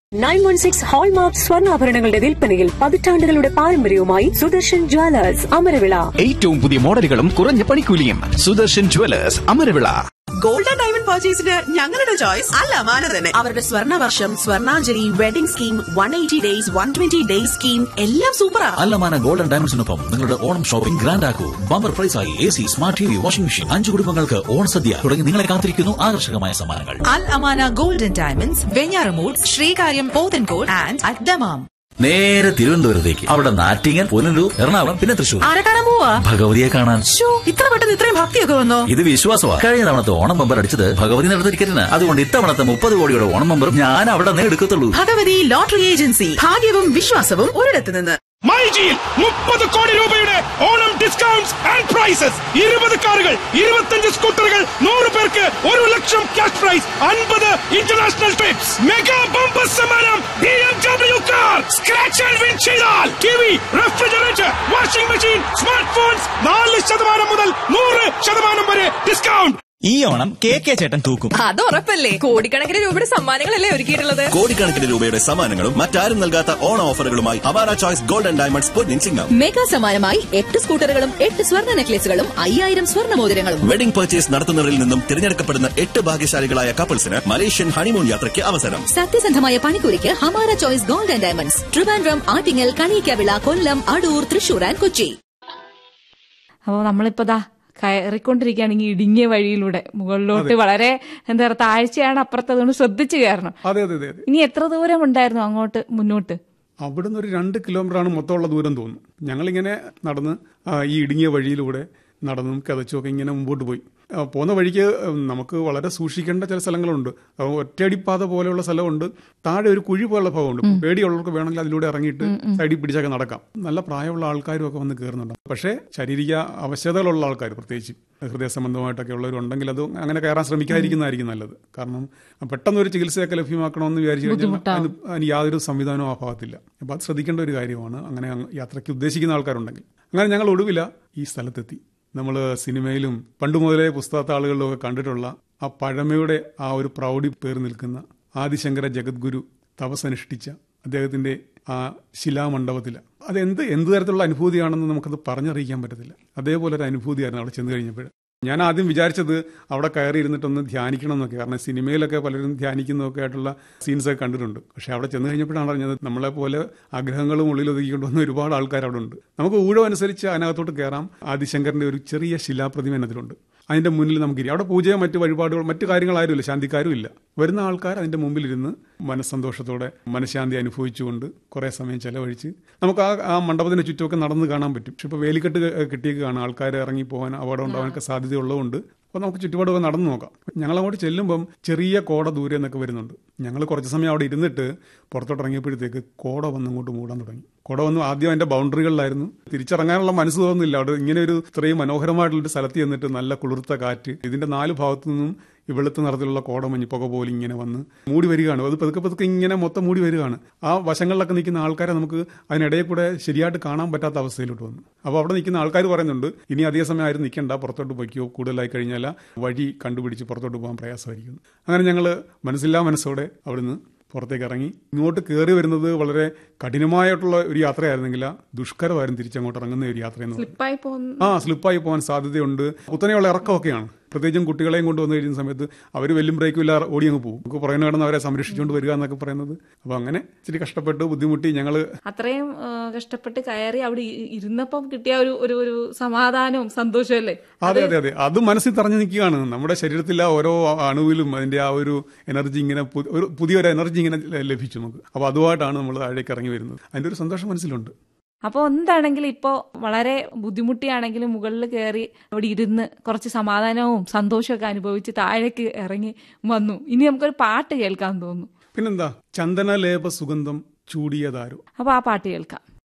nine one six hallmark സ്വർണ്ണാഭരണങ്ങളുടെ വിൽപ്പനയിൽ പതിറ്റാണ്ടുകളുടെ പാരമ്പര്യവുമായി സുദർശൻ ജ്വല്ലേഴ്സ് അമരവിള ഏറ്റവും പുതിയ മോഡലുകളും കുറഞ്ഞ പണിക്കൂലിയും Sudarshan jewellers Amaravila golden diamond പർച്ചേസിന് ഞങ്ങളുടെ ചോയ്സ് അല്ല മാന തന്നെ അവരുടെ സ്വർണ്ണ വർഷം സ്വർണ്ണാഞ്ജലി wedding scheme one eighty days one twenty days scheme എല്ലാം സൂപ്പറാ അല്ലമാന ഗോൾഡൻ ഡയമണ്ട്സിനൊപ്പം നിങ്ങളുടെ ഓണം ഷോപ്പിംഗ് ഗ്രാൻഡ് ആക്കൂ ബമ്പർ പ്രൈസായി A C smart T V washing machine അഞ്ചു കുടുംബങ്ങൾക്ക് ഓണസദ്യ തുടങ്ങി നിങ്ങളെ കാത്തിരിക്കുന്നു ആകർഷകമായ സമ്മാനങ്ങൾ Al Amana golden diamonds Venjaramoodu Sreekaryam Pothencode and at Dammam നേരെ തിരുവനന്തപുരത്തേക്ക് അവിടെ നാറ്റിങ്ങൽ പുനലൂർ എറണാകുളം പിന്നെ തൃശൂർ ആരെ കാണാൻ പോവാ ഭഗവതിയെ കാണാൻ ശ്ശോ, ഇത്ര പെട്ടെന്ന് ഇത്രയും ഭക്തിയൊക്കെ വന്നോ ഇത് വിശ്വാസമാണ് കഴിഞ്ഞ തവണത്തെ ഓണം ബമ്പർ അടിച്ചത് ഭഗവതി നടന്ന ടിക്കറ്റിന് അതുകൊണ്ട് ഇത്തവണത്തെ മുപ്പത് കോടിയുടെ ഓണം ബമ്പറും ഞാൻ അവിടെ നിന്ന് എടുക്കത്തുള്ളൂ ഭഗവതി ലോട്ടറി ഏജൻസി ഭാഗ്യവും വിശ്വാസവും ഒരിടത്ത് നിന്ന് മൈജിയിൽ മുപ്പത് കോടി രൂപയുടെ ഓണം ഡിസ്കൗണ്ട്സ് ആൻഡ് പ്രൈസസ് ഇരുപത് കാറുകൾ ഇരുപത്തഞ്ച് സ്കൂട്ടറുകൾ നൂറ് പേർക്ക് ഒരു ലക്ഷം ക്യാഷ് പ്രൈസ് അൻപത് ഇന്റർനാഷണൽ ട്രിപ്സ് മെഗാ ബമ്പർ സമ്മാനം B M W car scratch and win ചെയ്താൽ T V refrigerator washing machine smart phones നാല് ശതമാനം മുതൽ നൂറ് ശതമാനം വരെ ഡിസ്കൗണ്ട് ഈ ഓണം കെ കെ ചേട്ടൻ തൂക്കും അത് ഉറപ്പല്ലേ കോടിക്കണക്കിന് രൂപയുടെ സമ്മാനങ്ങളല്ലേ ഒരുക്കിയിട്ടുള്ളത് കോടിക്കണക്കിന് രൂപയുടെ സമ്മാനങ്ങളും മറ്റാരും നൽകാത്ത ഓണ ഓഫറുകളുമായി അവാര ചോയ്സ് ഗോൾഡൻ ഡയമണ്ട്സ് പൊന്നിൻ ചിങ്ങം മെഗാ സമ്മാനമായി എട്ട് സ്കൂട്ടറുകളും എട്ട് സ്വർണ്ണ നെക്ലേസുകളും അയ്യായിരം സ്വർണ്ണ മോതിരങ്ങളും വെഡിംഗ് പർച്ചേസ് നടത്തുന്നവരിൽ നിന്നും തിരഞ്ഞെടുക്കപ്പെടുന്ന എട്ട് ഭാഗ്യശാലികളായ കപ്പിൾസിന് മലേഷ്യൻ ഹണിമൂൺ യാത്രയ്ക്ക് അവസരം സത്യസന്ധമായ പണിക്കൂലിക്ക് Hamara choice gold and diamonds Trivandrum Attingal Kaniyakkavila Kollam Adoor Thrissur and Kochi അപ്പോൾ നമ്മളിപ്പോൾ ദാ കയറിക്കൊണ്ടിരിക്കുകയാണെങ്കിൽ ഇടുങ്ങിയ വഴിയിലൂടെ മുകളിലോട്ട് വളരെ എന്താ പറയുക താഴ്ചയാണ് അപ്പുറത്ത് അതുകൊണ്ട് ശ്രദ്ധിച്ചു കയറണം അതെ അതെ അതെ അതെ ഇനി എത്ര ദൂരം ഉണ്ടായിരുന്നു അങ്ങോട്ട് മുന്നോട്ട് അവിടുന്ന് ഒരു രണ്ട് കിലോമീറ്ററാണ് മൊത്തമുള്ള ദൂരം തോന്നുന്നു ഞങ്ങളിങ്ങനെ നടന്ന് ആ, ഈ ഇടുങ്ങിയ വഴിയിലൂടെ നടന്നും കതച്ചുമൊക്കെ ഇങ്ങനെ മുമ്പോട്ട് പോയി ആ, പോകുന്ന വഴിക്ക് നമുക്ക് വളരെ സൂക്ഷിക്കേണ്ട ചില സ്ഥലങ്ങളുണ്ട് ആ, ഒറ്റയടിപ്പാത പോലെയുള്ള സ്ഥലമുണ്ട് താഴെ ഒരു കുഴി പോലുള്ള ഭാഗമുണ്ട് പേടിയുള്ളവർക്ക് വേണമെങ്കിൽ അതിലൂടെ ഇറങ്ങിയിട്ട് സൈഡിൽ പിടിച്ചൊക്കെ നടക്കാം നല്ല പ്രായമുള്ള ആൾക്കാരും ഒക്കെ വന്ന് കയറുന്നുണ്ട് പക്ഷേ ശാരീരിക അവശതകളുള്ള ആൾക്കാർ പ്രത്യേകിച്ച് ഹൃദയ സംബന്ധമായിട്ടൊക്കെ ഉള്ളവരുണ്ടെങ്കിൽ അത് അങ്ങനെ കയറാൻ ശ്രമിക്കാതിരിക്കുന്നതായിരിക്കും നല്ലത് കാരണം പെട്ടെന്ന് ഒരു ചികിത്സയൊക്കെ ലഭ്യമാക്കണമെന്ന് വിചാരിച്ചു കഴിഞ്ഞാൽ അതിന് അതിന് യാതൊരു സംവിധാനവും ആ ഭാഗത്തില്ല അപ്പോൾ അത് ശ്രദ്ധിക്കേണ്ട ഒരു കാര്യമാണ് അങ്ങനെ അങ്ങ് യാത്രയ്ക്ക് ഉദ്ദേശിക്കുന്ന ആൾക്കാരുണ്ടെങ്കിൽ അങ്ങനെ ഞങ്ങൾ ഒടുവില ഈ സ്ഥലത്തെത്തി നമ്മൾ സിനിമയിലും പണ്ട് മുതലേ പുസ്തകത്തെ ആളുകളിലൊക്കെ കണ്ടിട്ടുള്ള ആ പഴമയുടെ ആ ഒരു പ്രൗഢി പേർ നിൽക്കുന്ന ആദിശങ്കര ജഗദ്ഗുരു തപസ്സനുഷ്ഠിച്ച അദ്ദേഹത്തിന്റെ ആ ശിലാമണ്ഡപത്തിൽ അത് എന്ത് എന്ത് തരത്തിലുള്ള അനുഭൂതിയാണെന്ന് നമുക്കത് പറഞ്ഞറിയിക്കാൻ പറ്റത്തില്ല അതേപോലെ ഒരു അനുഭൂതിയായിരുന്നു അവിടെ ചെന്ന് കഴിഞ്ഞപ്പോൾ ഞാൻ ആദ്യം വിചാരിച്ചത് അവിടെ കയറി ഇരുന്നിട്ടൊന്ന് ധ്യാനിക്കണം എന്നൊക്കെ കാരണം സിനിമയിലൊക്കെ പലരും ധ്യാനിക്കുന്നതൊക്കെ ആയിട്ടുള്ള സീൻസ് ഒക്കെ കണ്ടിട്ടുണ്ട് പക്ഷെ അവിടെ ചെന്ന് കഴിഞ്ഞപ്പോഴാണ് അറിഞ്ഞത് നമ്മളെ പോലെ ആഗ്രഹങ്ങളും ഉള്ളിൽ ഒതുക്കിക്കൊണ്ട് വന്ന ഒരുപാട് ആൾക്കാർ അവിടെ ഉണ്ട് നമുക്ക് ഊഴം അനുസരിച്ച് അതിനകത്തോട്ട് കയറാം ആദിശങ്കറിന്റെ ഒരു ചെറിയ ശിലാപ്രതിമ അതിലുണ്ട് അതിന്റെ മുന്നിൽ നമുക്ക് ഇരി അവിടെ പൂജയോ മറ്റ് വഴിപാടുകൾ മറ്റു കാര്യങ്ങളാരുമില്ല ശാന്തിക്കാരും ഇല്ല വരുന്ന ആൾക്കാർ അതിന്റെ മുമ്പിലിരുന്ന് മനസ്സന്തോഷത്തോടെ മനഃശാന്തി അനുഭവിച്ചുകൊണ്ട് കുറേ സമയം ചെലവഴിച്ച് നമുക്ക് ആ ആ മണ്ഡപത്തിന് ചുറ്റുമൊക്കെ നടന്ന് കാണാൻ പറ്റും പക്ഷെ ഇപ്പോൾ വേലിക്കെട്ട് കിട്ടിയേക്ക് കാണാം ആൾക്കാർ ഇറങ്ങി പോകാൻ അപകടം ഉണ്ടാവാനൊക്കെ സാധ്യതയുള്ളതുകൊണ്ട് അപ്പോൾ നമുക്ക് ചുറ്റുപാടൊക്കെ നടന്നു നോക്കാം ഞങ്ങൾ അങ്ങോട്ട് ചെല്ലുമ്പം ചെറിയ കോട ദൂരെ നിന്നൊക്കെ വരുന്നുണ്ട് ഞങ്ങൾ കുറച്ച് സമയം അവിടെ ഇരുന്നിട്ട് പുറത്തോട്ട് ഇറങ്ങിയപ്പോഴത്തേക്ക് കോട വന്ന് അങ്ങോട്ട് മൂടാൻ തുടങ്ങി കോട വന്നു ആദ്യം അതിന്റെ ബൗണ്ടറികളിലായിരുന്നു തിരിച്ചിറങ്ങാനുള്ള മനസ്സ് തോന്നുന്നില്ല അവിടെ ഇങ്ങനെ ഒരു ഇത്രയും മനോഹരമായിട്ടുള്ളൊരു സ്ഥലത്ത് ചെന്നിട്ട് നല്ല കുളിർത്ത കാറ്റ് ഇതിന്റെ നാല് ഭാഗത്തു നിന്നും ഈ വെളുത്ത നിറത്തിലുള്ള കോടമഞ്ഞ് പുക പോലെ ഇങ്ങനെ വന്ന് മൂടി വരികയാണ് അത് പതുക്കെ പതുക്കെ ഇങ്ങനെ മൊത്തം മൂടി വരികയാണ് ആ വശങ്ങളിലൊക്കെ നിൽക്കുന്ന ആൾക്കാരെ നമുക്ക് അതിനിടയിൽ കൂടെ ശരിയായിട്ട് കാണാൻ പറ്റാത്ത അവസ്ഥയിലോട്ട് വന്നു അപ്പോൾ അവിടെ നിൽക്കുന്ന ആൾക്കാർ പറയുന്നുണ്ട് ഇനി അധിക സമയം ആരും നിൽക്കണ്ട പുറത്തോട്ട് പൊയ്ക്കോ കൂടുതലായി കഴിഞ്ഞാൽ വഴി കണ്ടുപിടിച്ച് പുറത്തോട്ട് പോകാൻ പ്രയാസമായിരിക്കും അങ്ങനെ ഞങ്ങൾ മനസ്സില്ലാ മനസ്സോടെ അവിടുന്ന് പുറത്തേക്ക് ഇറങ്ങി ഇങ്ങോട്ട് കയറി വരുന്നത് വളരെ കഠിനമായിട്ടുള്ള ഒരു യാത്രയായിരുന്നെങ്കിൽ ദുഷ്കരമായിരുന്നു തിരിച്ചങ്ങോട്ട് ഇറങ്ങുന്ന ഒരു യാത്രയെന്ന് പറയുന്നത് സ്ലിപ്പായി പോകുന്ന ആ സ്ലിപ്പായി പോകാൻ സാധ്യതയുണ്ട് കുത്തനെയുള്ള ഇറക്കമൊക്കെയാണ് പ്രത്യേകിച്ചും കുട്ടികളെയും കൊണ്ടുവന്നു കഴിയുന്ന സമയത്ത് അവർ വെല്ലും ബ്രേക്കും ഇല്ല ഓടി അങ്ങ് പോകും നമുക്ക് പുറകെ കിടന്ന് അവരെ സംരക്ഷിച്ചുകൊണ്ട് വരിക എന്നൊക്കെ പറയുന്നത് അപ്പോൾ അങ്ങനെ ഇച്ചിരി കഷ്ടപ്പെട്ട് ബുദ്ധിമുട്ടി ഞങ്ങൾ അത്രയും ആ, കഷ്ടപ്പെട്ട് കയറി അവിടെ ഇ- ഇരുന്നപ്പം കിട്ടിയ ഒരു ഒരു ഒരു സമാധാനവും സന്തോഷവും അല്ലേ അതെ അതെ അതെ അത് മനസ്സിൽ തറഞ്ഞു നിൽക്കുകയാണ് നമ്മുടെ ശരീരത്തിലെ ഓരോ അണുവിലും അതിന്റെ ആ ഒരു എനർജി ഇങ്ങനെ പു- ഒരു പുതിയൊരു എനർജി ഇങ്ങനെ ല- ലഭിച്ചു നമുക്ക് അപ്പോൾ അതുമായിട്ടാണ് നമ്മൾ താഴേക്ക് ഇറങ്ങി വരുന്നത് അതിന്റെ ഒരു സന്തോഷം മനസ്സിലുണ്ട് അപ്പോൾ എന്താണെങ്കിലും ഇപ്പോൾ വളരെ ബുദ്ധിമുട്ടിയാണെങ്കിലും മുകളിൽ കയറി അവിടെ ഇരുന്ന് കുറച്ച് സമാധാനവും സന്തോഷമൊക്കെ അനുഭവിച്ച് താഴേക്ക് ഇറങ്ങി വന്നു ഇനി നമുക്കൊരു പാട്ട് കേൾക്കാൻ തോന്നുന്നു പിന്നെന്താ ചന്ദനലേപ സുഗന്ധം ചൂടിയതാരോ അപ്പോൾ ആ പാട്ട് കേൾക്കാം